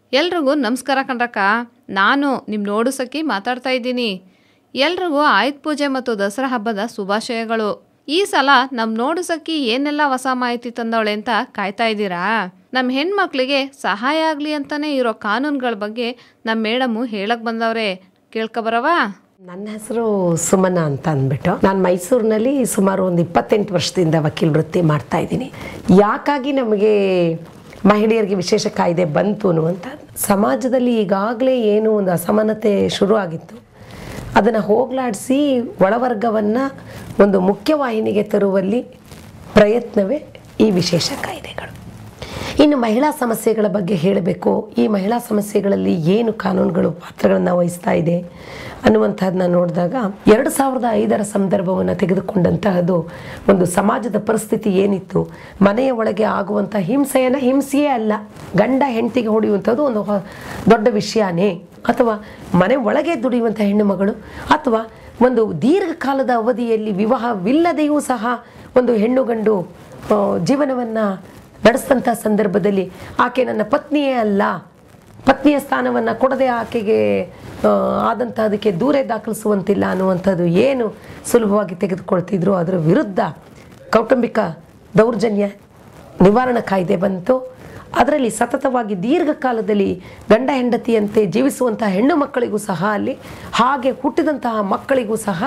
ಎಲ್ರಿಗೂ ನಮಸ್ಕಾರ ಕಣ್ರಕ್ಕ ನಾನು ನಿಮ್ಮ ನೋಡು ಸಖಿ ಮಾತಾಡ್ತಾ ಇದ್ದೀನಿ ಎಲ್ರಿಗೂ ಆಯುಧ ಪೂಜೆ ಮತ್ತು ದಸರಾ ಹಬ್ಬದ ಶುಭಾಶಯಗಳು ಈ ಸಲ ನಮ್ಮ ನೋಡು ಸಖಿ ಏನೆಲ್ಲ ಹೊಸ ಮಾಹಿತಿ ತಂದವಳೆ ಅಂತ ಕಾಯ್ತಾ ಇದ್ದೀರಾ ನಮ್ಮ ಹೆಣ್ಮಕ್ಳಿಗೆ ಸಹಾಯ ಆಗಲಿ ಅಂತಾನೆ ಇರೋ ಕಾನೂನುಗಳ ಬಗ್ಗೆ ನಮ್ಮ ಮೇಡಮು ಹೇಳಕ್ ಬಂದವ್ರೆ ಕೇಳ್ಕೊಬರವಾ ನನ್ನ ಹೆಸರು ಸುಮನ ಅಂತ ಅಂದ್ಬಿಟ್ಟು ನಾನು ಮೈಸೂರಿನಲ್ಲಿ ಸುಮಾರು ಒಂದು ಇಪ್ಪತ್ತೆಂಟು ವರ್ಷದಿಂದ ವಕೀಲ ವೃತ್ತಿ ಮಾಡ್ತಾ ಇದ್ದೀನಿ ಯಾಕಾಗಿ ನಮಗೆ ಮಹಿಳೆಯರಿಗೆ ವಿಶೇಷ ಕಾಯ್ದೆ ಬಂತು ಅನ್ನುವಂಥ ಸಮಾಜದಲ್ಲಿ ಈಗಾಗಲೇ ಏನು ಒಂದು ಅಸಮಾನತೆ ಶುರು ಆಗಿತ್ತು ಅದನ್ನು ಹೋಗಲಾಡಿಸಿ ಒಳವರ್ಗವನ್ನು ಒಂದು ಮುಖ್ಯವಾಹಿನಿಗೆ ತರುವಲ್ಲಿ ಪ್ರಯತ್ನವೇ ಈ ವಿಶೇಷ ಕಾಯ್ದೆಗಳು ಇನ್ನು ಮಹಿಳಾ ಸಮಸ್ಯೆಗಳ ಬಗ್ಗೆ ಹೇಳಬೇಕು ಈ ಮಹಿಳಾ ಸಮಸ್ಯೆಗಳಲ್ಲಿ ಏನು ಕಾನೂನುಗಳು ಪಾತ್ರಗಳನ್ನು ವಹಿಸ್ತಾ ಇದೆ ಅನ್ನುವಂಥದ್ದನ್ನ ನೋಡಿದಾಗ ಎರಡು ಸಾವಿರದ ಐದರ ಸಂದರ್ಭವನ್ನು ತೆಗೆದುಕೊಂಡಂತಹದ್ದು ಒಂದು ಸಮಾಜದ ಪರಿಸ್ಥಿತಿ ಏನಿತ್ತು ಮನೆಯ ಒಳಗೆ ಆಗುವಂಥ ಹಿಂಸೆಯನ್ನು ಹಿಂಸೆಯೇ ಅಲ್ಲ ಗಂಡ ಹೆಂಡತಿಗೆ ಹೊಡೆಯುವಂಥದ್ದು ಒಂದು ಹೊ- ದೊಡ್ಡ ವಿಷಯನೇ ಅಥವಾ ಮನೆ ಒಳಗೆ ದುಡಿಯುವಂಥ ಹೆಣ್ಣು ಮಗಳು ಅಥವಾ ಒಂದು ದೀರ್ಘಕಾಲದ ಅವಧಿಯಲ್ಲಿ ವಿವಾಹವಿಲ್ಲದೆಯೂ ಸಹ ಒಂದು ಹೆಣ್ಣು ಗಂಡು ಜೀವನವನ್ನು ನಡೆಸಿದಂಥ ಸಂದರ್ಭದಲ್ಲಿ ಆಕೆ ನನ್ನ ಪತ್ನಿಯೇ ಅಲ್ಲ ಪತ್ನಿಯ ಸ್ಥಾನವನ್ನು ಕೊಡದೆ ಆಕೆಗೆ ಆ, ಆದಂಥ ಅದಕ್ಕೆ ದೂರ ದಾಖಲಿಸುವಂತಿಲ್ಲ ಅನ್ನುವಂಥದ್ದು ಏನು ಸುಲಭವಾಗಿ ತೆಗೆದುಕೊಳ್ತಿದ್ರು ಅದರ ವಿರುದ್ಧ ಕೌಟುಂಬಿಕ ದೌರ್ಜನ್ಯ ನಿವಾರಣಾ ಕಾಯ್ದೆ ಬಂತು ಅದರಲ್ಲಿ ಸತತವಾಗಿ ದೀರ್ಘಕಾಲದಲ್ಲಿ ಗಂಡ ಹೆಂಡತಿಯಂತೆ ಜೀವಿಸುವಂತಹ ಹೆಣ್ಣು ಮಕ್ಕಳಿಗೂ ಸಹ ಅಲ್ಲಿ ಹಾಗೆ ಹುಟ್ಟಿದಂತಹ ಮಕ್ಕಳಿಗೂ ಸಹ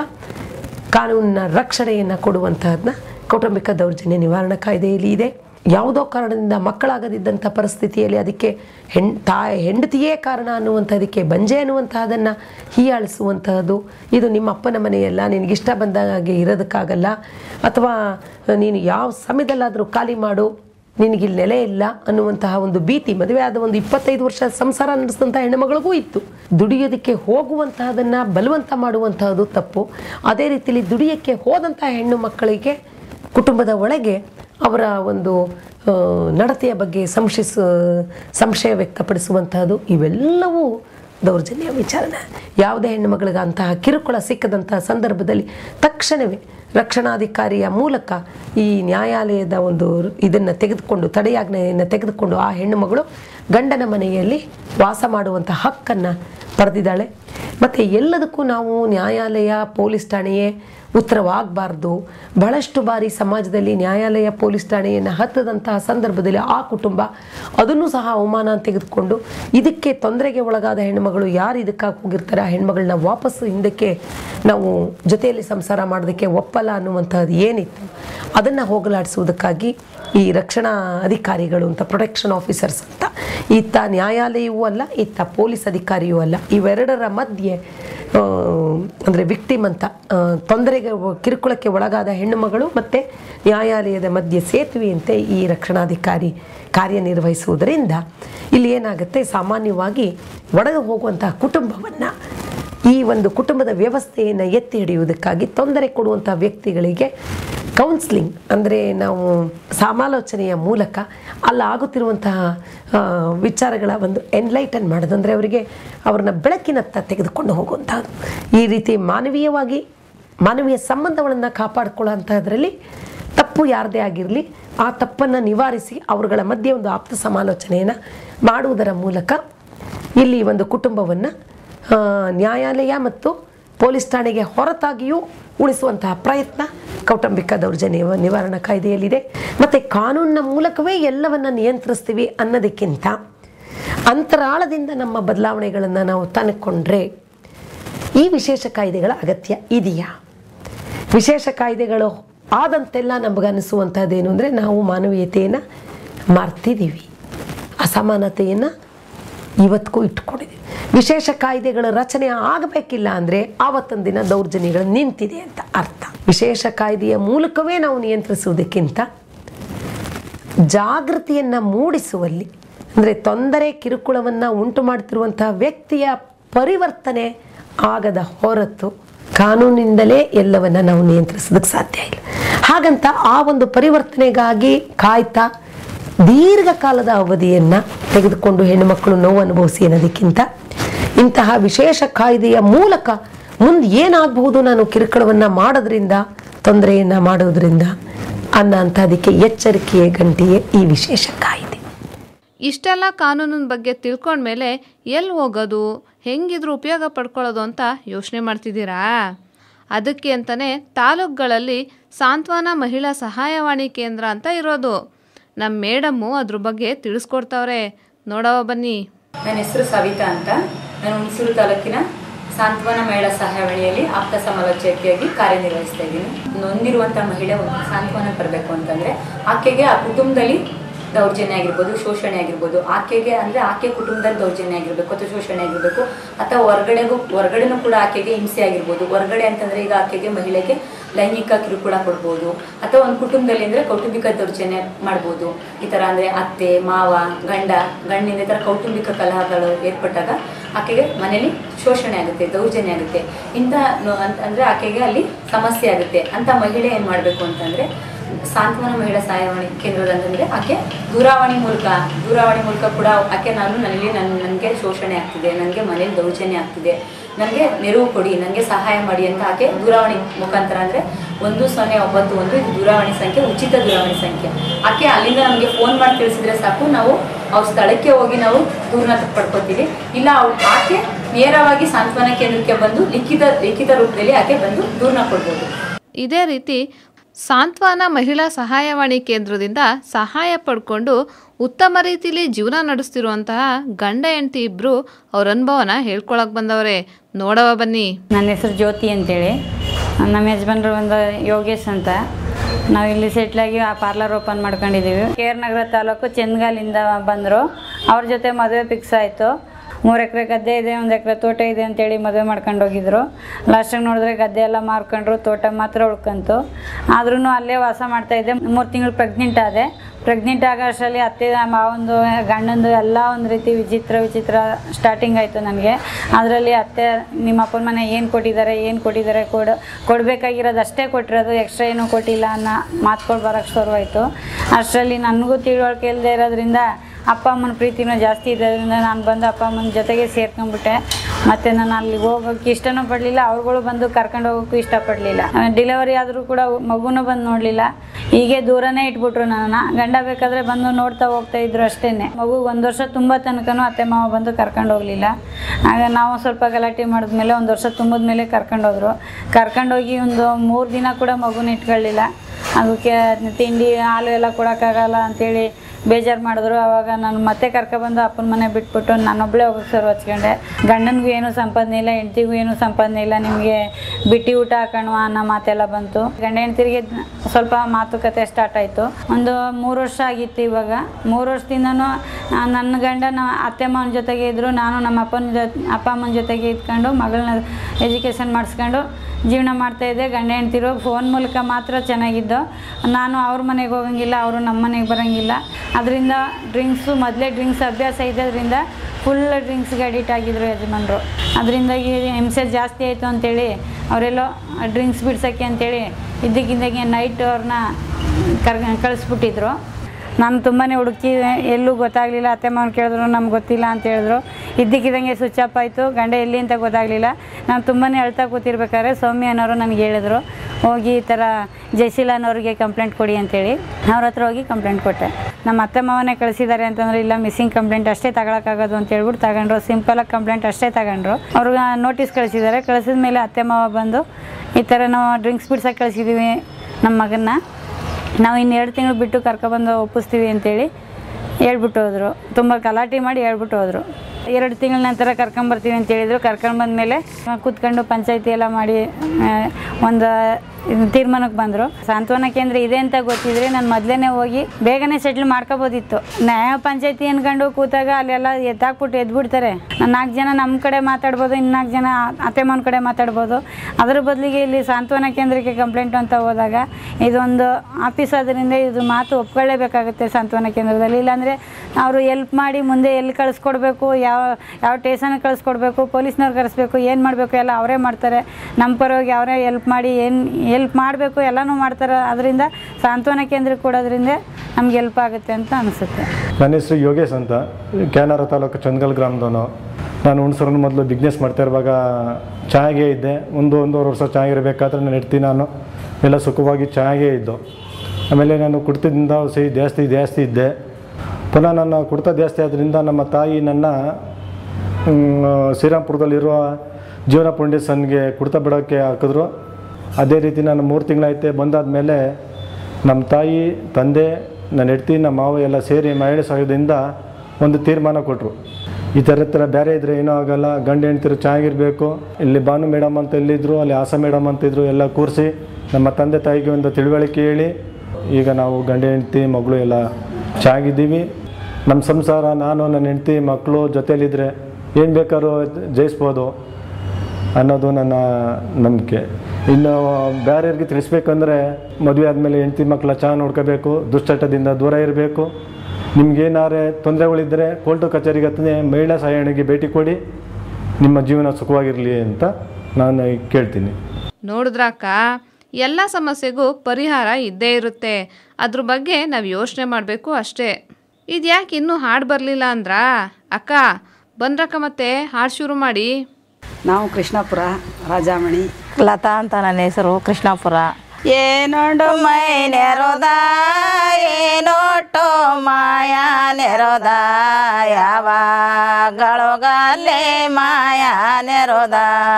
ಕಾನೂನಿನ ರಕ್ಷಣೆಯನ್ನು ಕೊಡುವಂತಹದನ್ನ ಕೌಟುಂಬಿಕ ದೌರ್ಜನ್ಯ ನಿವಾರಣಾ ಕಾಯ್ದೆಯಲ್ಲಿ ಇದೆ ಯಾವುದೋ ಕಾರಣದಿಂದ ಮಕ್ಕಳಾಗದಿದ್ದಂಥ ಪರಿಸ್ಥಿತಿಯಲ್ಲಿ ಅದಕ್ಕೆ ಹೆಣ್ ತಾಯಿ ಹೆಂಡತಿಯೇ ಕಾರಣ ಅನ್ನುವಂಥದಕ್ಕೆ ಬಂಜೆ ಅನ್ನುವಂತಹದನ್ನು ಹೀಯಾಳಿಸುವಂತಹದ್ದು ಇದು ನಿಮ್ಮ ಅಪ್ಪನ ಮನೆಯಲ್ಲ ನಿನಗಿಷ್ಟ ಬಂದಾಗೆ ಇರೋದಕ್ಕಾಗಲ್ಲ ಅಥವಾ ನೀನು ಯಾವ ಸಮಯದಲ್ಲಾದರೂ ಖಾಲಿ ಮಾಡು ನಿನಗಿಲ್ಲಿ ನೆಲೆ ಇಲ್ಲ ಅನ್ನುವಂತಹ ಒಂದು ಭೀತಿ ಮದುವೆ ಆದ ಒಂದು ಇಪ್ಪತ್ತೈದು ವರ್ಷ ಸಂಸಾರ ನಡೆಸಿದಂಥ ಹೆಣ್ಣುಮಗಳಿಗೂ ಇತ್ತು ದುಡಿಯೋದಕ್ಕೆ ಹೋಗುವಂತಹದನ್ನು ಬಲವಂತ ಮಾಡುವಂತಹದ್ದು ತಪ್ಪು ಅದೇ ರೀತಿಯಲ್ಲಿ ದುಡಿಯೋಕ್ಕೆ ಹೋದಂತಹ ಹೆಣ್ಣು ಮಕ್ಕಳಿಗೆ ಕುಟುಂಬದ ಒಳಗೆ ಅವರ ಒಂದು ಆ, ನಡತೆಯ ಬಗ್ಗೆ ಸಂಶಯಿಸ ಸಂಶಯ ವ್ಯಕ್ತಪಡಿಸುವಂತಹದ್ದು ಇವೆಲ್ಲವೂ ದೌರ್ಜನ್ಯ ವಿಚಾರಣೆ ಯಾವುದೇ ಹೆಣ್ಣುಮಗಳಿಗೆ ಅಂತಹ ಕಿರುಕುಳ ಸಿಕ್ಕದಂತಹ ಸಂದರ್ಭದಲ್ಲಿ ತಕ್ಷಣವೇ ರಕ್ಷಣಾಧಿಕಾರಿಯ ಮೂಲಕ ಈ ನ್ಯಾಯಾಲಯದ ಒಂದು ಇದನ್ನು ತೆಗೆದುಕೊಂಡು ತಡೆಯಾಜ್ಞೆಯನ್ನು ತೆಗೆದುಕೊಂಡು ಆ ಹೆಣ್ಣುಮಗಳು ಗಂಡನ ಮನೆಯಲ್ಲಿ ವಾಸ ಮಾಡುವಂಥ ಹಕ್ಕನ್ನು ಪಡೆದಿದ್ದಾಳೆ ಮತ್ತು ಎಲ್ಲದಕ್ಕೂ ನಾವು ನ್ಯಾಯಾಲಯ ಪೊಲೀಸ್ ಠಾಣೆಯೇ ಉತ್ತರವಾಗಬಾರ್ದು ಬಹಳಷ್ಟು ಬಾರಿ ಸಮಾಜದಲ್ಲಿ ನ್ಯಾಯಾಲಯ ಪೊಲೀಸ್ ಠಾಣೆಯನ್ನು ಹತ್ತದಂತಹ ಸಂದರ್ಭದಲ್ಲಿ ಆ ಕುಟುಂಬ ಅದನ್ನು ಸಹ ಅವಮಾನ ಅಂತ ತೆಗೆದುಕೊಂಡು ಇದಕ್ಕೆ ತೊಂದರೆಗೆ ಒಳಗಾದ ಹೆಣ್ಮಗಳು ಯಾರು ಇದಕ್ಕಾಗಿ ಹೋಗಿರ್ತಾರೆ ಆ ಹೆಣ್ಮಗಳನ್ನ ವಾಪಸ್ಸು ಹಿಂದಕ್ಕೆ ನಾವು ಜೊತೆಯಲ್ಲಿ ಸಂಸಾರ ಮಾಡೋದಕ್ಕೆ ಒಪ್ಪಲ್ಲ ಅನ್ನುವಂಥದ್ದು ಏನಿತ್ತು ಅದನ್ನು ಹೋಗಲಾಡಿಸುವುದಕ್ಕಾಗಿ ಈ ರಕ್ಷಣಾ ಅಧಿಕಾರಿಗಳು ಅಂತ ಪ್ರೊಟೆಕ್ಷನ್ ಆಫೀಸರ್ಸ್ ಅಂತ ಇತ್ತ ನ್ಯಾಯಾಲಯವೂ ಅಲ್ಲ ಇತ್ತ ಪೊಲೀಸ್ ಅಧಿಕಾರಿಯೂ ಅಲ್ಲ ಇವೆರಡರ ಮಧ್ಯೆ ಅಂದರೆ ವಿಕ್ಟಿಮ್ ಅಂತ ಆ, ತೊಂದರೆಗೆ ಕಿರುಕುಳಕ್ಕೆ ಒಳಗಾದ ಹೆಣ್ಣುಮಗಳು ಮತ್ತು ನ್ಯಾಯಾಲಯದ ಮಧ್ಯೆ ಸೇತುವೆಯಂತೆ ಈ ರಕ್ಷಣಾಧಿಕಾರಿ ಕಾರ್ಯನಿರ್ವಹಿಸುವುದರಿಂದ ಇಲ್ಲಿ ಏನಾಗುತ್ತೆ ಸಾಮಾನ್ಯವಾಗಿ ಒಡೆದು ಹೋಗುವಂತಹ ಕುಟುಂಬವನ್ನು ಈ ಒಂದು ಕುಟುಂಬದ ವ್ಯವಸ್ಥೆಯನ್ನು ಎತ್ತಿ ಹಿಡಿಯುವುದಕ್ಕಾಗಿ ತೊಂದರೆ ಕೊಡುವಂಥ ವ್ಯಕ್ತಿಗಳಿಗೆ ಕೌನ್ಸ್ಲಿಂಗ್ ಅಂದರೆ ನಾವು ಸಮಾಲೋಚನೆಯ ಮೂಲಕ ಅಲ್ಲಾಗುತ್ತಿರುವಂತಹ ಆ, ವಿಚಾರಗಳ ಒಂದು ಎನ್ಲೈಟನ್ ಮಾಡೋದಂದರೆ ಅವರಿಗೆ ಅವ್ರನ್ನ ಬೆಳಕಿನತ್ತ ತೆಗೆದುಕೊಂಡು ಹೋಗುವಂಥದ್ದು ಈ ರೀತಿ ಮಾನವೀಯವಾಗಿ ಮಾನವೀಯ ಸಂಬಂಧಗಳನ್ನು ಕಾಪಾಡಿಕೊಳ್ಳೋಂಥದ್ರಲ್ಲಿ ತಪ್ಪು ಯಾರದೇ ಆಗಿರಲಿ ಆ ತಪ್ಪನ್ನು ನಿವಾರಿಸಿ ಅವರುಗಳ ಮಧ್ಯೆ ಒಂದು ಆಪ್ತ ಸಮಾಲೋಚನೆಯನ್ನು ಮಾಡುವುದರ ಮೂಲಕ ಇಲ್ಲಿ ಒಂದು ಕುಟುಂಬವನ್ನು ಆ, ನ್ಯಾಯಾಲಯ ಮತ್ತು ಪೊಲೀಸ್ ಠಾಣೆಗೆ ಹೊರತಾಗಿಯೂ ಉಳಿಸುವಂತಹ ಪ್ರಯತ್ನ ಕೌಟುಂಬಿಕ ದೌರ್ಜನ್ಯ ನಿವಾರಣಾ ಕಾಯ್ದೆಯಲ್ಲಿದೆ ಮತ್ತು ಕಾನೂನಿನ ಮೂಲಕವೇ ಎಲ್ಲವನ್ನ ನಿಯಂತ್ರಿಸ್ತೀವಿ ಅನ್ನೋದಕ್ಕಿಂತ ಅಂತರಾಳದಿಂದ ನಮ್ಮ ಬದಲಾವಣೆಗಳನ್ನು ನಾವು ತಂದುಕೊಂಡ್ರೆ ಈ ವಿಶೇಷ ಕಾಯ್ದೆಗಳ ಅಗತ್ಯ ಇದೆಯಾ ವಿಶೇಷ ಕಾಯ್ದೆಗಳು ಆದಂತೆಲ್ಲ ನಮಗನಿಸುವಂಥದ್ದೇನು ಅಂದರೆ ನಾವು ಮಾನವೀಯತೆಯನ್ನು ಮರ್ತಿದ್ದೀವಿ ಅಸಮಾನತೆಯನ್ನು ಇವತ್ತಿಗೂ ಇಟ್ಕೊಂಡಿದ್ದೀವಿ ವಿಶೇಷ ಕಾಯ್ದೆಗಳ ರಚನೆ ಆಗಬೇಕಿಲ್ಲ ಅಂದರೆ ಆವತ್ತೊಂದು ದಿನ ದೌರ್ಜನ್ಯಗಳು ನಿಂತಿದೆ ಅಂತ ಅರ್ಥ ವಿಶೇಷ ಕಾಯ್ದೆಯ ಮೂಲಕವೇ ನಾವು ನಿಯಂತ್ರಿಸುವುದಕ್ಕಿಂತ ಜಾಗೃತಿಯನ್ನು ಮೂಡಿಸುವಲ್ಲಿ ಅಂದರೆ ತೊಂದರೆ ಕಿರುಕುಳವನ್ನು ಉಂಟು ಮಾಡ್ತಿರುವಂತಹ ವ್ಯಕ್ತಿಯ ಪರಿವರ್ತನೆ ಆಗದ ಹೊರತು ಕಾನೂನಿಂದಲೇ ಎಲ್ಲವನ್ನ ನಾವು ನಿಯಂತ್ರಿಸೋದಕ್ಕೆ ಸಾಧ್ಯ ಇಲ್ಲ ಹಾಗಂತ ಆ ಒಂದು ಪರಿವರ್ತನೆಗಾಗಿ ಕಾಯ್ತಾ ದೀರ್ಘಕಾಲದ ಅವಧಿಯನ್ನು ತೆಗೆದುಕೊಂಡು ಹೆಣ್ಣುಮಕ್ಕಳು ನೋವು ಅನುಭವಿಸಿ ಅನ್ನೋದಕ್ಕಿಂತ ಇಂತಹ ವಿಶೇಷ ಕಾಯ್ದೆಯ ಮೂಲಕ ಮುಂದೆ ಏನಾಗಬಹುದು ನಾನು ಕಿರುಕುಳವನ್ನು ಮಾಡೋದ್ರಿಂದ ತೊಂದರೆಯನ್ನು ಮಾಡೋದ್ರಿಂದ ಅನ್ನೋ ಅಂಥದಕ್ಕೆ ಎಚ್ಚರಿಕೆಯ ಗಂಟೆಯೇ ಈ ವಿಶೇಷ ಕಾಯ್ದೆ ಇಷ್ಟೆಲ್ಲ ಕಾನೂನಿನ ಬಗ್ಗೆ ತಿಳ್ಕೊಂಡ್ಮೇಲೆ ಎಲ್ಲಿ ಹೋಗೋದು ಹೆಂಗಿದ್ರು ಉಪಯೋಗ ಪಡ್ಕೊಳ್ಳೋದು ಅಂತ ಯೋಚನೆ ಮಾಡ್ತಿದ್ದೀರಾ ಅದಕ್ಕೆ ಅಂತಲೇ ತಾಲೂಕುಗಳಲ್ಲಿ ಸಾಂತ್ವನ ಮಹಿಳಾ ಸಹಾಯವಾಣಿ ಕೇಂದ್ರ ಅಂತ ಇರೋದು ನಮ್ಮ ಮೇಡಮ್ಮು ಅದ್ರ ಬಗ್ಗೆ ತಿಳಿಸ್ಕೊಡ್ತಾವ್ರೆ ನೋಡವ ಬನ್ನಿ ನನ್ನ ಹೆಸರು ಸವಿತಾ ಅಂತ ನಾನು ಹುಣಸೂರು ತಾಲೂಕಿನ ಸಾಂತ್ವನ ಮಹಿಳಾ ಸಹಾಯವಾಣಿಯಲ್ಲಿ ಆಪ್ತ ಸಮಾಲೋಚಕಿಯಾಗಿ ಕಾರ್ಯನಿರ್ವಹಿಸ್ತಾ ಇದ್ದೀನಿ ನೊಂದಿರುವಂಥ ಮಹಿಳೆ ಒಂದು ಸಾಂತ್ವನ ಬರಬೇಕು ಅಂತಂದರೆ ಆಕೆಗೆ ಆ ಕುಟುಂಬದಲ್ಲಿ ದೌರ್ಜನ್ಯ ಆಗಿರ್ಬೋದು ಶೋಷಣೆ ಆಗಿರ್ಬೋದು ಆಕೆಗೆ ಅಂದರೆ ಆಕೆ ಕುಟುಂಬದಲ್ಲಿ ದೌರ್ಜನ್ಯ ಆಗಿರಬೇಕು ಅಥವಾ ಶೋಷಣೆ ಆಗಿರಬೇಕು ಅಥವಾ ಹೊರಗಡೆಗೂ ಹೊರಗಡೆನೂ ಕೂಡ ಆಕೆಗೆ ಹಿಂಸೆ ಆಗಿರ್ಬೋದು ಹೊರಗಡೆ ಅಂತಂದರೆ ಈಗ ಆಕೆಗೆ ಮಹಿಳೆಗೆ ಲೈಂಗಿಕ ಕಿರುಕುಳ ಕೊಡ್ಬೋದು ಅಥವಾ ಒಂದು ಕುಟುಂಬದಲ್ಲಿ ಅಂದರೆ ಕೌಟುಂಬಿಕ ದೌರ್ಜನ್ಯ ಮಾಡ್ಬೋದು ಈ ಥರ ಅಂದರೆ ಅತ್ತೆ ಮಾವ ಗಂಡ ಗಂಡಿಂದ ಈ ಥರ ಕೌಟುಂಬಿಕ ಕಲಹಗಳು ಏರ್ಪಟ್ಟಾಗ ಆಕೆಗೆ ಮನೇಲಿ ಶೋಷಣೆ ಆಗುತ್ತೆ ದೌರ್ಜನ್ಯ ಆಗುತ್ತೆ ಇಂಥ ನೊ- ಅಂತ- ಅಂದ್ರೆ ಆಕೆಗೆ ಅಲ್ಲಿ ಸಮಸ್ಯೆ ಆಗುತ್ತೆ ಅಂತ ಮಹಿಳೆ ಏನು ಮಾಡಬೇಕು ಅಂತಂದರೆ ಸಾಂತ್ವನ ಮಹಿಳಾ ಸಹಾಯವಾಣಿ ಕೇಂದ್ರದ ಅಂತಂದರೆ ಆಕೆ ದೂರವಾಣಿ ಮೂಲಕ ದೂರವಾಣಿ ಮೂಲಕ ಕೂಡ ಆಕೆ ನಾನು ನನಗೆ ನನ್ನ ನನಗೆ ಶೋಷಣೆ ಆಗ್ತಿದೆ ನನಗೆ ಮನೇಲಿ ದೌರ್ಜನ್ಯ ಆಗ್ತಿದೆ ನನಗೆ ನೆರವು ಕೊಡಿ ನನಗೆ ಸಹಾಯ ಮಾಡಿ ಅಂತ ಆಕೆ ದೂರವಾಣಿ ಮುಖಾಂತರ ಅಂದರೆ ಒಂದು ಸೊನ್ನೆ ಒಂಬತ್ತು ಒಂದು ಇದು ದೂರವಾಣಿ ಸಂಖ್ಯೆ ಉಚಿತ ದೂರವಾಣಿ ಸಂಖ್ಯೆ ಆಕೆ ಅಲ್ಲಿಂದ ನಮಗೆ ಫೋನ್ ಮಾಡಿ ತಿಳಿಸಿದ್ರೆ ಸಾಕು ನಾವು ಅವ್ರ ಸ್ಥಳಕ್ಕೆ ಹೋಗಿ ನಾವು ದೂರನ ಪಡ್ಕೊತೀವಿ ಇಲ್ಲ ಅವ್ರು ಆಕೆ ನೇರವಾಗಿ ಸಾಂತ್ವನ ಕೇಂದ್ರಕ್ಕೆ ಬಂದು ಲಿಖಿತ ಲಿಖಿತ ರೂಪದಲ್ಲಿ ಆಕೆ ಬಂದು ದೂರನ ಕೊಡ್ಬೋದು ಇದೇ ರೀತಿ ಸಾಂತ್ವನ ಮಹಿಳಾ ಸಹಾಯವಾಣಿ ಕೇಂದ್ರದಿಂದ ಸಹಾಯ ಪಡ್ಕೊಂಡು ಉತ್ತಮ ರೀತಿಲಿ ಜೀವನ ನಡೆಸ್ತಿರುವಂತಹ ಗಂಡ ಹೆಂಡತಿ ಇಬ್ಬರು ಅವ್ರ ಅನುಭವನ ಹೇಳ್ಕೊಳಕ್ ಬಂದವ್ರೆ ನೋಡವ ಬನ್ನಿ ನನ್ನ ಹೆಸರು ಜ್ಯೋತಿ ಅಂತೇಳಿ ನಮ್ಮ ಯಜಮಾನ್ರು ಒಂದು ಯೋಗೇಶ್ ಅಂತ ನಾವು ಇಲ್ಲಿ ಸೆಟ್ಲಾಗಿ ಆ ಪಾರ್ಲರ್ ಓಪನ್ ಮಾಡ್ಕೊಂಡಿದ್ದೀವಿ ಕೆ ಆರ್ ನಗರ ತಾಲೂಕು ಚೆಂದಗಾಲಿಂದ ಬಂದರು ಅವ್ರ ಜೊತೆ ಮದುವೆ ಫಿಕ್ಸ್ ಆಯಿತು ಮೂರು ಎಕರೆ ಗದ್ದೆ ಇದೆ ಒಂದು ಎಕರೆ ತೋಟ ಇದೆ ಅಂತೇಳಿ ಮದುವೆ ಮಾಡ್ಕೊಂಡು ಹೋಗಿದ್ರು ಲಾಸ್ಟಾಗಿ ನೋಡಿದ್ರೆ ಗದ್ದೆ ಎಲ್ಲ ಮಾರ್ಕೊಂಡ್ರು ತೋಟ ಮಾತ್ರ ಉಳ್ಕಂತು ಆದ್ರೂ ಅಲ್ಲೇ ವಾಸ ಮಾಡ್ತಾಯಿದ್ದೆ ಮೂರು ತಿಂಗಳು ಪ್ರೆಗ್ನೆಂಟ್ ಆದೆ ಪ್ರೆಗ್ನೆಂಟ್ ಆಗೋ ಅಷ್ಟರಲ್ಲಿ ಅತ್ತೆ ಮಾವಂದು ಗಂಡಂದು ಎಲ್ಲ ಒಂದು ರೀತಿ ವಿಚಿತ್ರ ವಿಚಿತ್ರ ಸ್ಟಾರ್ಟಿಂಗ್ ಆಯಿತು ನನಗೆ ಅದರಲ್ಲಿ ಅತ್ತೆ ನಿಮ್ಮ ಅಪ್ಪನ ಮನೆ ಏನು ಕೊಟ್ಟಿದ್ದಾರೆ ಏನು ಕೊಟ್ಟಿದ್ದಾರೆ ಕೊಡು ಕೊಡಬೇಕಾಗಿರೋದು ಅಷ್ಟೇ ಕೊಟ್ಟಿರೋದು ಎಕ್ಸ್ಟ್ರಾ ಏನೂ ಕೊಟ್ಟಿಲ್ಲ ಅನ್ನೋ ಮಾತುಗಳು ಬರೋಕ್ಕೆ ಶುರುವಾಯಿತು ಅಷ್ಟರಲ್ಲಿ ನನಗೂ ತಿಳುವಳಿಕೆ ಇಲ್ಲದೆ ಇರೋದ್ರಿಂದ ಅಪ್ಪ ಅಮ್ಮನ ಪ್ರೀತಿನೂ ಜಾಸ್ತಿ ಇರೋದ್ರಿಂದ ನಾನು ಬಂದು ಅಪ್ಪ ಅಮ್ಮನ ಜೊತೆಗೆ ಸೇರ್ಕೊಂಡ್ಬಿಟ್ಟೆ ಮತ್ತು ನಾನು ಅಲ್ಲಿ ಹೋಗೋಕ್ಕೆ ಇಷ್ಟನೂ ಪಡಲಿಲ್ಲ ಅವ್ರುಗಳು ಬಂದು ಕರ್ಕೊಂಡು ಹೋಗೋಕ್ಕೂ ಇಷ್ಟಪಡಲಿಲ್ಲ ಡಿಲಿವರಿ ಆದರೂ ಕೂಡ ಮಗುನೂ ಬಂದು ನೋಡಲಿಲ್ಲ ಹೀಗೆ ದೂರನೇ ಇಟ್ಬಿಟ್ರು ನನ್ನ ಗಂಡ ಬೇಕಾದರೆ ಬಂದು ನೋಡ್ತಾ ಹೋಗ್ತಾ ಇದ್ರು ಅಷ್ಟೇ ಮಗು ಒಂದು ವರ್ಷ ತುಂಬ ತನಕನೂ ಅತ್ತೆ ಮಾವ ಬಂದು ಕರ್ಕೊಂಡು ಹೋಗಲಿಲ್ಲ ಆಗ ನಾವು ಸ್ವಲ್ಪ ಗಲಾಟೆ ಮಾಡಿದ್ಮೇಲೆ ಒಂದು ವರ್ಷ ತುಂಬಿದ ಮೇಲೆ ಕರ್ಕೊಂಡೋದ್ರು ಕರ್ಕೊಂಡೋಗಿ ಒಂದು ಮೂರು ದಿನ ಕೂಡ ಮಗುನ ಇಟ್ಕೊಳ್ಳಿಲ್ಲ ಅದಕ್ಕೆ ತಿಂಡಿ ಹಾಲು ಎಲ್ಲ ಕೊಡೋಕ್ಕಾಗಲ್ಲ ಅಂತೇಳಿ ಬೇಜಾರು ಮಾಡಿದ್ರು ಅವಾಗ ನಾನು ಮತ್ತೆ ಕರ್ಕೊಬಂದು ಅಪ್ಪನ ಮನೆ ಬಿಟ್ಬಿಟ್ಟು ನಾನೊಬ್ಬಳೇ ಹೋಗೋಕೆ ಸರ್ ಹಚ್ಕೊಂಡೆ ಗಂಡನಿಗೂ ಏನೂ ಸಂಪಾದನೆ ಇಲ್ಲ ಹೆಂಡ್ತಿಗೂ ಏನೂ ಸಂಪಾದನೆ ಇಲ್ಲ ನಿಮಗೆ ಬಿಟ್ಟಿ ಊಟ ಹಾಕೋಣ ಅನ್ನೋ ಮಾತೆಲ್ಲ ಬಂತು ಗಂಡ ಹೆಂಡ್ತಿರಿಗೆ ಸ್ವಲ್ಪ ಮಾತುಕತೆ ಸ್ಟಾರ್ಟ್ ಆಯಿತು ಒಂದು ಮೂರು ವರ್ಷ ಆಗಿತ್ತು ಇವಾಗ ಮೂರು ವರ್ಷದಿಂದನೂ ಆ, ನನ್ನ ಗಂಡ ನಮ್ಮ ಅತ್ತೆ ಮಾವನ ಜೊತೆಗೆ ಇದ್ದರು ನಾನು ನಮ್ಮ ಅಪ್ಪನ ಜೊತೆ ಅಪ್ಪ ಅಮ್ಮನ ಜೊತೆಗೆ ಇದ್ಕೊಂಡು ಮಗಳನ್ನ ಎಜುಕೇಷನ್ ಮಾಡಿಸ್ಕೊಂಡು ಜೀವನ ಮಾಡ್ತಾಯಿದ್ದೆ ಗಂಡ ಹೆಂಡ್ತಿರು ಫೋನ್ ಮೂಲಕ ಮಾತ್ರ ಚೆನ್ನಾಗಿದ್ದು ನಾನು ಅವ್ರ ಮನೆಗೆ ಹೋಗಂಗಿಲ್ಲ ಅವರು ನಮ್ಮ ಮನೆಗೆ ಬರೋಂಗಿಲ್ಲ ಅದರಿಂದ ಡ್ರಿಂಕ್ಸು ಮೊದಲೇ ಡ್ರಿಂಕ್ಸ್ ಅಭ್ಯಾಸ ಇದ್ದದ್ರಿಂದ ಫುಲ್ ಡ್ರಿಂಕ್ಸ್ಗೆ ಅಡಿಟ್ ಆಗಿದ್ರು ಯಜಮಾನ್ರು ಅದರಿಂದಾಗಿ ಹಿಂಸೆ ಜಾಸ್ತಿ ಆಯಿತು ಅಂತೇಳಿ ಅವರೆಲ್ಲೋ ಡ್ರಿಂಕ್ಸ್ ಬಿಡ್ಸೋಕ್ಕೆ ಅಂತೇಳಿ ಇದ್ದಕ್ಕಿದ್ದಾಗೆ ನೈಟ್ ಅವ್ರನ್ನ ಕರ್ ಕಳಿಸ್ಬಿಟ್ಟಿದ್ರು ನಾನು ತುಂಬಾ ಹುಡುಕಿ ಎಲ್ಲೂ ಗೊತ್ತಾಗಲಿಲ್ಲ ಅತ್ತೆ ಮಾವನ ಕೇಳಿದ್ರು ನಮ್ಗೆ ಗೊತ್ತಿಲ್ಲ ಅಂತ ಹೇಳಿದ್ರು ಇದ್ದಕ್ಕಿದ್ದಂಗೆ ಸ್ವಿಚ್ ಆಫ್ ಆಯಿತು ಗಂಡ ಎಲ್ಲಿ ಅಂತ ಗೊತ್ತಾಗಲಿಲ್ಲ ನಾನು ತುಂಬಾ ಅಳ್ತಾ ಕೂತಿರ್ಬೇಕಾದ್ರೆ ಸೌಮ್ಯ ಅನ್ನೋರು ನನಗೆ ಹೇಳಿದ್ರು ಹೋಗಿ ಈ ಥರ ಜಯಶೀಲ ಅನ್ನೋರಿಗೆ ಕಂಪ್ಲೇಂಟ್ ಕೊಡಿ ಅಂತೇಳಿ ಅವ್ರ ಹತ್ರ ಹೋಗಿ ಕಂಪ್ಲೇಂಟ್ ಕೊಟ್ಟೆ ನಮ್ಮ ಅತ್ತೆ ಮಾವನೇ ಕಳಿಸಿದ್ದಾರೆ ಅಂತಂದ್ರೆ ಇಲ್ಲ ಮಿಸ್ಸಿಂಗ್ ಕಂಪ್ಲೇಂಟ್ ಅಷ್ಟೇ ತಗೊಳಕ್ಕಾಗೋದು ಅಂತ ಹೇಳ್ಬಿಟ್ಟು ತಗೊಂಡ್ರು ಸಿಂಪಲಾಗಿ ಕಂಪ್ಲೇಂಟ್ ಅಷ್ಟೇ ತಗೊಂಡ್ರು ಅವ್ರಿಗೆ ನೋಟಿಸ್ ಕಳಿಸಿದ್ದಾರೆ ಕಳಿಸಿದ ಮೇಲೆ ಅತ್ತೆ ಮಾವ ಬಂದು ಈ ಥರ ನಾವು ಡ್ರಿಂಕ್ಸ್ ಬಿಡ್ಸಕ್ಕೆ ಕಳಿಸಿದ್ದೀವಿ ನಮ್ಮ ಮಗನ್ನ ನಾವು ಇನ್ನು ಎರಡು ತಿಂಗಳು ಬಿಟ್ಟು ಕರ್ಕೊಬಂದು ಒಪ್ಪಿಸ್ತೀವಿ ಅಂತೇಳಿ ಹೇಳ್ಬಿಟ್ಟು ಹೋದರು ತುಂಬ ಗಲಾಟೆ ಮಾಡಿ ಹೇಳ್ಬಿಟ್ಟು ಹೋದರು ಎರಡು ತಿಂಗಳ ನಂತರ ಕರ್ಕೊಂಬರ್ತೀವಿ ಅಂತ ಹೇಳಿದ್ರು ಕರ್ಕೊಂಬಂದ್ಮೇಲೆ ಕೂತ್ಕೊಂಡು ಪಂಚಾಯತಿ ಎಲ್ಲ ಮಾಡಿ ಆ, ಒಂದು ಇದು ತೀರ್ಮಾನಕ್ಕೆ ಬಂದರು ಸಾಂತ್ವನ ಕೇಂದ್ರ ಇದೆ ಅಂತ ಗೊತ್ತಿದ್ರೆ ನಾನು ಮೊದಲೇ ಹೋಗಿ ಬೇಗನೆ ಸೆಟ್ಲ್ ಮಾಡ್ಕೋಬೋದಿತ್ತು ನ್ಯಾಯ ಪಂಚಾಯತಿ ಅನ್ಕೊಂಡು ಕೂತಾಗ ಅಲ್ಲೆಲ್ಲ ಎದ್ದಾಕ್ಬಿಟ್ಟು ಎದ್ಬಿಡ್ತಾರೆ ನಾಲ್ಕು ಜನ ನಮ್ಮ ಕಡೆ ಮಾತಾಡ್ಬೋದು ಇನ್ನು ನಾಲ್ಕು ಜನ ಅತ್ತೆ ಮಾವನ ಕಡೆ ಮಾತಾಡ್ಬೋದು ಅದ್ರ ಬದಲಿಗೆ ಇಲ್ಲಿ ಸಾಂತ್ವನ ಕೇಂದ್ರಕ್ಕೆ ಕಂಪ್ಲೇಂಟ್ ಅಂತ ಹೋದಾಗ ಇದೊಂದು ಆಫೀಸ್ ಆದ್ದರಿಂದ ಇದು ಮಾತು ಒಪ್ಕೊಳ್ಳೇಬೇಕಾಗುತ್ತೆ ಸಾಂತ್ವನ ಕೇಂದ್ರದಲ್ಲಿ ಇಲ್ಲಾಂದರೆ ಅವರು ಎಲ್ಪ್ ಮಾಡಿ ಮುಂದೆ ಎಲ್ಲಿ ಕಳಿಸ್ಕೊಡ್ಬೇಕು ಯಾವ ಯಾವ ಸ್ಟೇಷನ್ಗೆ ಕಳಿಸ್ಕೊಡ್ಬೇಕು ಪೊಲೀಸ್ನವ್ರು ಕರೆಸ್ಬೇಕು ಏನು ಮಾಡಬೇಕು ಎಲ್ಲ ಅವರೇ ಮಾಡ್ತಾರೆ ನಮ್ಮ ಪರವಾಗಿ ಅವರೇ ಎಲ್ಪ್ ಮಾಡಿ ಏನು ಎಲ್ಪ್ ಮಾಡಬೇಕು ಎಲ್ಲನೂ ಮಾಡ್ತಾರೆ ಅದರಿಂದ ಸಾಂತ್ವನ ಕೇಂದ್ರಕ್ಕೆ ಕೊಡೋದ್ರಿಂದ ನಮ್ಗೆ ಎಲ್ಪ್ ಆಗುತ್ತೆ ಅಂತ ಅನಿಸುತ್ತೆ ನನ್ನ ಹೆಸರು ಯೋಗೇಶ್ ಅಂತ ಕ್ಯಾನಾರ ತಾಲೂಕು ಚಂದಗಲ್ ಗ್ರಾಮದವನು ನಾನು ಹುಣಸೂರನ್ನು ಮೊದಲು ಬಿಸ್ನೆಸ್ ಮಾಡ್ತಾ ಇರುವಾಗ ಚೆನ್ನಾಗೇ ಇದ್ದೆ ಒಂದು ಒಂದೂವರೆ ವರ್ಷ ಚೆನ್ನಾಗಿರಬೇಕಾದ್ರೆ ನಾನು ಹೆಂಡ್ತಿ ನಾನು ಎಲ್ಲ ಸುಖವಾಗಿ ಚೆನ್ನಾಗೇ ಇದ್ದು ಆಮೇಲೆ ನಾನು ಕುಡ್ತದಿಂದ ಸಿಹಿ ಜಾಸ್ತಿ ಜಾಸ್ತಿ ಇದ್ದೆ ಪುನಃ ನನ್ನ ಕುಡಿತ ಜಾಸ್ತಿ ಆದ್ದರಿಂದ ನಮ್ಮ ತಾಯಿ ನನ್ನ ಮ್, ಶ್ರೀರಾಮ್ಪುರದಲ್ಲಿರುವ ಜೀವನ ಫೌಂಡೇಶನ್ಗೆ ಕುಡಿತ ಬಿಡೋಕ್ಕೆ ಹಾಕಿದ್ರು ಅದೇ ರೀತಿ ನಾನು ಮೂರು ತಿಂಗಳಾಯ್ತೆ ಬಂದಾದ ಮೇಲೆ ನಮ್ಮ ತಾಯಿ ತಂದೆ ನನ್ನ ಹೆಂಡ್ತಿ ನಮ್ಮ ಮಾವ ಎಲ್ಲ ಸೇರಿ ಮಹಿಳೆ ಸಹಾಯದಿಂದ ಒಂದು ತೀರ್ಮಾನ ಕೊಟ್ಟರು ಈ ಥರ ಥರ ಬೇರೆ ಇದ್ದರೆ ಏನೂ ಆಗಲ್ಲ ಗಂಡು ಹೆಂಡ್ತಿರು ಚೆನ್ನಾಗಿರಬೇಕು ಇಲ್ಲಿ ಭಾನು ಮೇಡಮ್ ಅಂತ ಎಲ್ಲಿದ್ದರು ಅಲ್ಲಿ ಆಸಾ ಮೇಡಮ್ ಅಂತ ಇದ್ರು ಎಲ್ಲ ಕೂರಿಸಿ ನಮ್ಮ ತಂದೆ ತಾಯಿಗೆ ಒಂದು ತಿಳುವಳಿಕೆ ಹೇಳಿ ಈಗ ನಾವು ಗಂಡ ಹೆಂಡ್ತಿ ಮಗಳು ಎಲ್ಲ ಚೆನ್ನಾಗಿದ್ದೀವಿ ನಮ್ಮ ಸಂಸಾರ ನಾನು ನನ್ನ ಹೆಂಡ್ತಿ ಮಕ್ಕಳು ಜೊತೆಯಲ್ಲಿದ್ದರೆ ಏನು ಬೇಕಾದ್ರೂ ಜಯಿಸ್ಬೋದು ಅನ್ನೋದು ನನ್ನ ನಂಬಿಕೆ ಇನ್ನು ಬೇರೆಯವ್ರಿಗೆ ತಿಳಿಸ್ಬೇಕಂದ್ರೆ ಮದುವೆ ಆದಮೇಲೆ ಹೆಂಡ್ತಿ ಮಕ್ಕಳ ಚೆನ್ನಾಗಿ ನೋಡ್ಕೋಬೇಕು ದುಶ್ಚಟದಿಂದ ದೂರ ಇರಬೇಕು ನಿಮ್ಗೇನಾರೆ ತೊಂದರೆಗಳಿದ್ದರೆ ಕೋರ್ಟು ಕಚೇರಿಗೆ ಹತ್ತನೇ ಮಹಿಳಾ ಸಹಾಯಣಿಗೆ ಭೇಟಿ ಕೊಡಿ ನಿಮ್ಮ ಜೀವನ ಸುಖವಾಗಿರಲಿ ಅಂತ ನಾನು ಕೇಳ್ತೀನಿ ನೋಡಿದ್ರಾಕ ಎಲ್ಲ ಸಮಸ್ಯೆಗೂ ಪರಿಹಾರ ಇದ್ದೇ ಇರುತ್ತೆ ಅದ್ರ ಬಗ್ಗೆ ನಾವು ಯೋಚನೆ ಮಾಡಬೇಕು ಅಷ್ಟೇ ಇದ್ಯಾಕೆ ಇನ್ನೂ ಹಾಡು ಬರಲಿಲ್ಲ ಅಂದ್ರಾ ಅಕ್ಕ ಬಂದ್ರಕ್ಕ ಮತ್ತೆ ಹಾಡು ಶುರು ಮಾಡಿ ನಾವು ಕೃಷ್ಣಾಪುರ ರಾಜಾಮಣಿ ಲತಾ ಅಂತ ನನ್ನ ಹೆಸರು ಕೃಷ್ಣಾಪುರ ಏನೊಂಡು ಮೈ ನೆರೋದ ಏನೊಟ್ಟು ಮಾಯ ನೆರೋದ ಯಾವಾಗಳೊಗಲೆ ಮಾಯ ನೆರೋದ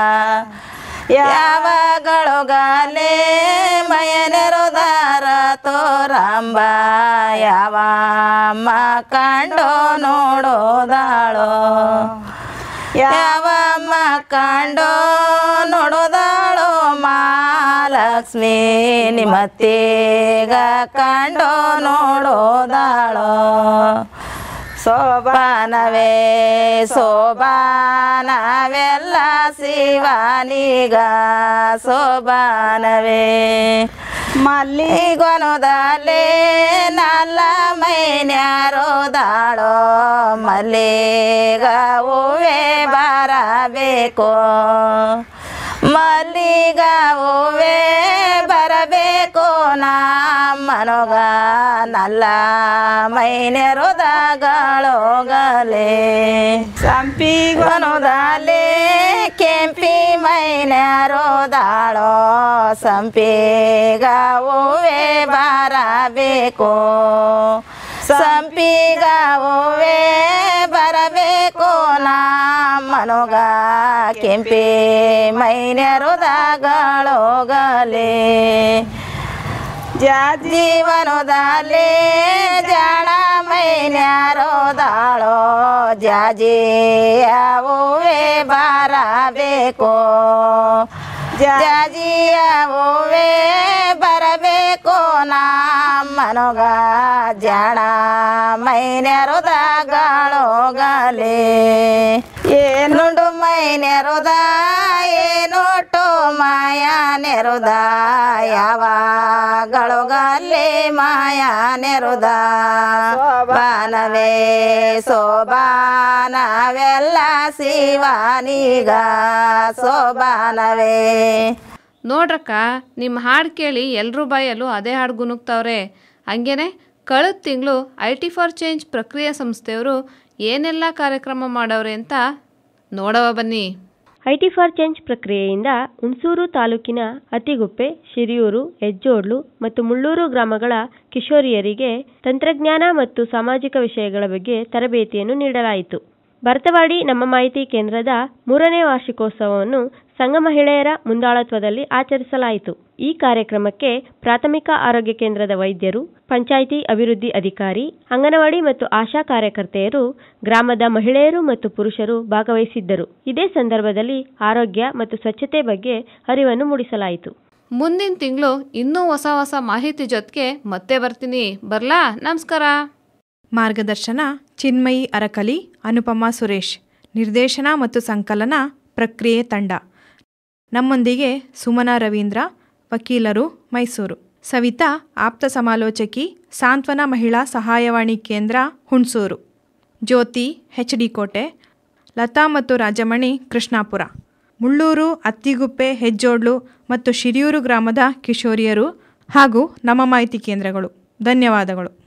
ಯಾವಾಗಳೊಗಲೆ ಮಯ ನೆರೋದಾರ ತೋರಂಬ ಯಾವ ಕಂಡು ನೋಡೋದಾಳೋ ಯಾವ ಕಂಡು ನೋಡೋದಾಳೋ ಮಹಾಲಕ್ಷ್ಮಿ ನಿಮ್ಮತ್ತೆಗ ಕಂಡು ನೋಡೋದಾಳೋ ಶೋಭಾನವೇ ಶೋಭಾನವೆಲ್ಲ ಶಿವನಿಗ ಶೋಭಾನವೇ ಮಲ್ಲಿಗೊನದಲ್ಲೇ ನಲ್ಲ ಮೈನ್ಯಾರೋದಾಳೋ ಮಲ್ಲಿಗ ಹೂವೇ ಬರಬೇಕು ಮಲ್ಲಿಗ ಹೂವೇ ಬರಬೇಕು ನಮ್ಮನಗ ನಲ್ಲ ಮೈನೆರುದಗಳೋಗಲೆ ಸಂಪಿಗೊನದಲ್ಲೇ ಕೆಂಪಿ ಮೈನೆರೋದಾಳೋ ಸಂಪಿಗ ಹೂವೇ ಬರಬೇಕು ಸಂಪಿಗ ಹೂವೇ ಬರಬೇಕು ನಮ್ಮನಗ ಕೆಂಪಿ ಮೈನೆರುದಗಳೋಗಲೆ ಜೀವನದಲ್ಲಿ ಜಾಣ ಮೈನ್ಯಾರೋದಾಳೋ ಜಾಜಿಯ ಹೂವೇ ಬರಬೇಕು ಜಾಜಿಯ ಹೂವೇ ಬರಬೇಕು ನಮ್ಮನಗ ಜಾಣ ಮೈನ್ಯಾರೋದಾಗಳೋಗಲೆ ಏನುಂಡು ಮೈನ್ಯಾರೋದ ಏನೋಟು ಮಾಯ ನೆರುದ ಯಾವಾಗಳೊಗಲ್ಲಿ ಮಾಯ ನೆರುದ ಬಾನವೇ ಸೋಬಾನವೆಲ್ಲ ಶಿವನಿಗ ಸೋಬಾನವೇ ನೋಡ್ರಕ್ಕ ನಿಮ್ಮ ಹಾಡು ಕೇಳಿ ಎಲ್ಲರೂ ಬಾಯಲ್ಲೂ ಅದೇ ಹಾಡು ಗುನುಗ್ತಾವ್ರೆ ಹಂಗೇನೆ ಕಳೆದ ತಿಂಗಳು ಐ ಟಿ ಫಾರ್ ಚೇಂಜ್ ಪ್ರಕ್ರಿಯೆ ಸಂಸ್ಥೆಯವರು ಏನೆಲ್ಲ ಕಾರ್ಯಕ್ರಮ ಮಾಡವ್ರೆ ಅಂತ ನೋಡವ ಬನ್ನಿ ಐಟಿ ಫಾರ್ ಚೇಂಜ್ ಪ್ರಕ್ರಿಯೆಯಿಂದ ಹುಣಸೂರು ತಾಲೂಕಿನ ಅತಿಗುಪ್ಪೆ ಶಿರಿಯೂರು ಹೆಜ್ಜೋಡ್ಲು ಮತ್ತು ಮುಳ್ಳೂರು ಗ್ರಾಮಗಳ ಕಿಶೋರಿಯರಿಗೆ ತಂತ್ರಜ್ಞಾನ ಮತ್ತು ಸಾಮಾಜಿಕ ವಿಷಯಗಳ ಬಗ್ಗೆ ತರಬೇತಿಯನ್ನು ನೀಡಲಾಯಿತು ಭರತವಾಡಿ ನಮ್ಮ ಮಾಹಿತಿ ಕೇಂದ್ರದ ಮೂರನೇ ವಾರ್ಷಿಕೋತ್ಸವವನ್ನು ಸಂಘ ಮಹಿಳೆಯರ ಮುಂದಾಳತ್ವದಲ್ಲಿ ಆಚರಿಸಲಾಯಿತು ಈ ಕಾರ್ಯಕ್ರಮಕ್ಕೆ ಪ್ರಾಥಮಿಕ ಆರೋಗ್ಯ ಕೇಂದ್ರದ ವೈದ್ಯರು ಪಂಚಾಯಿತಿ ಅಭಿವೃದ್ಧಿ ಅಧಿಕಾರಿ ಅಂಗನವಾಡಿ ಮತ್ತು ಆಶಾ ಕಾರ್ಯಕರ್ತೆಯರು ಗ್ರಾಮದ ಮಹಿಳೆಯರು ಮತ್ತು ಪುರುಷರು ಭಾಗವಹಿಸಿದ್ದರು ಇದೇ ಸಂದರ್ಭದಲ್ಲಿ ಆರೋಗ್ಯ ಮತ್ತು ಸ್ವಚ್ಛತೆ ಬಗ್ಗೆ ಅರಿವನ್ನು ಮೂಡಿಸಲಾಯಿತು ಮುಂದಿನ ತಿಂಗಳು ಇನ್ನೂ ಹೊಸ ಹೊಸ ಮಾಹಿತಿ ಜೊತೆಗೆ ಮತ್ತೆ ಬರ್ತೀನಿ ಬರ್ಲಾ ನಮಸ್ಕಾರ ಮಾರ್ಗದರ್ಶನ ಚಿನ್ಮಯಿ ಅರಕಲಿ ಅನುಪಮಾ ಸುರೇಶ್ ನಿರ್ದೇಶನ ಮತ್ತು ಸಂಕಲನ ಪ್ರಕ್ರಿಯೆ ತಂಡ ನಮ್ಮೊಂದಿಗೆ ಸುಮನಾ ರವೀಂದ್ರ ವಕೀಲರು ಮೈಸೂರು ಸವಿತಾ ಆಪ್ತ ಸಮಾಲೋಚಕಿ ಸಾಂತ್ವನ ಮಹಿಳಾ ಸಹಾಯವಾಣಿ ಕೇಂದ್ರ ಹುಣಸೂರು ಜ್ಯೋತಿ ಹೆಚ್ ಡಿ ಕೋಟೆ ಲತಾ ಮತ್ತು ರಾಜಮಣಿ ಕೃಷ್ಣಾಪುರ ಮುಳ್ಳೂರು ಅತ್ತಿಗುಪ್ಪೆ ಹೆಜ್ಜೋಡ್ಲು ಮತ್ತು ಶಿರಿಯೂರು ಗ್ರಾಮದ ಕಿಶೋರಿಯರು ಹಾಗೂ ನಮ್ಮ ಮಾಹಿತಿ ಕೇಂದ್ರಗಳು ಧನ್ಯವಾದಗಳು